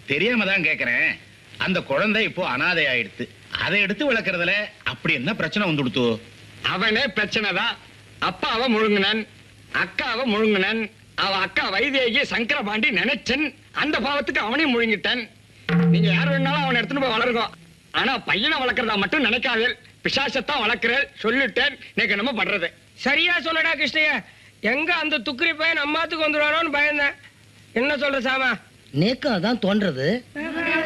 தெரியாம தான் கேக்குறேன் அந்த குழந்தை இப்போ அனாதை ஆயிடுத்து அதை எடுத்து வளர்க்கறதுல அப்படி என்ன பிரச்சனை வந்துடுத்து அவனே பிரச்சனை தான் அப்பாவை முழுங்கினன் அக்காவை முழுங்கினன் அவ அக்கா வைதேகி சங்கரபாண்டி நினைச்சன் அந்த பாவத்துக்கு அவனையும் முழுங்கிட்டேன் நீங்க யார் வேணாலும் அவனை எடுத்துட்டு போய் வளருங்க ஆனா பையனை வளர்க்கறதா மட்டும் நினைக்காதே பிசாசத்தான் வளர்க்கிறேன் சொல்லிட்டேன் நீங்க என்னமோ பண்றது சரியா சொல்லடா கிருஷ்ணய்ய எங்க அந்த துக்குரி பையன் நம்மாத்துக்கு வந்துடுவானோன்னு பயந்தேன் என்ன சொல்ற சாமா நேக்கம் அதான் தோன்றது